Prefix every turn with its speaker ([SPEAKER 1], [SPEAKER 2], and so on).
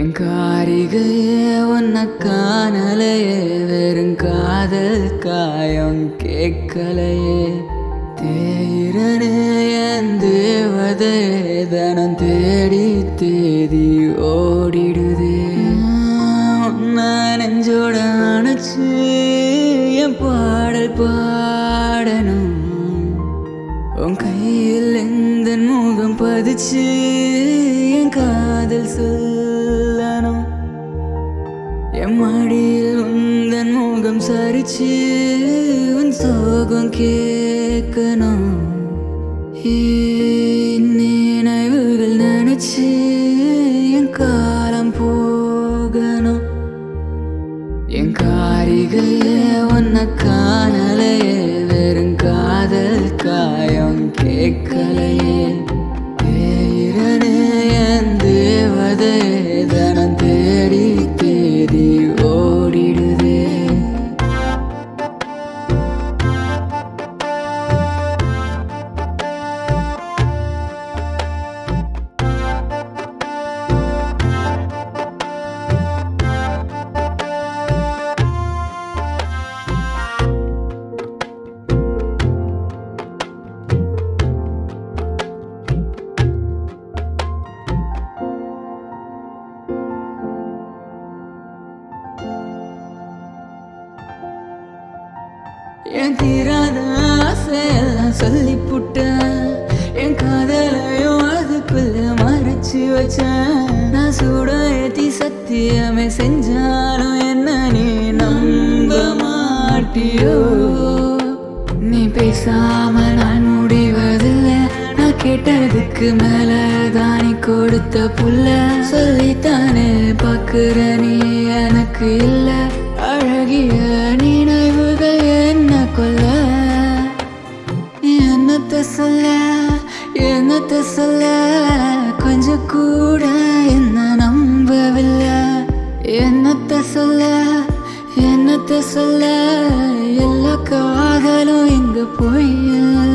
[SPEAKER 1] என் காரிகையே உன்னை காணலையே வெறும் காதல் காயம் கேட்கலையே தேயிரனே என் தேவதையே தனம் தேடி தேதி ஓடிடுதே நான் நெஞ்சோட அணைச்சு என் பாடல் பாடணும் உன் கையில் எந்த முகம் பதிச்சு என் காதல் சொல்லணும் என் மடியில் உந்தன் முகம் சரிச்சு உன் சோகம் கேட்கணும் என் நினைவுகள் நினைச்சு என் காலம் போகணும் என் காரிகையே உன்னை காணலையே வெறும் காதல் காயம் கேட்கலையே பேரனே என் தேவதையே தனம் தேடி தேடி ஓடிடுதே என் தீராத ஆசையெல்லாம் சொல்லி புட்டேன் என் காதலையும் அதுக்குள்ள மறைச்சு வச்சேன் நான் சூட ஏத்தி சத்தியமே செஞ்சாலும் என்ன நீ நம்ப மாட்டியோ நீ பேசாம நான் முடிவதில்லை நான் கேட்டதுக்கு மேல தானி கொடுத்த புள்ள சொல்லித்தானே பாக்குற நீ எனக்கு இல்ல அழகிய நினைவுகள் என்ன கொல்ல என்னத்த சொல்ல என்னத்த சொல்ல கொஞ்சம் கூட என்ன நம்பவில்லை என்னத்த சொல்ல என்னத்த சொல்ல எல்லா காதலும் எங்க போய்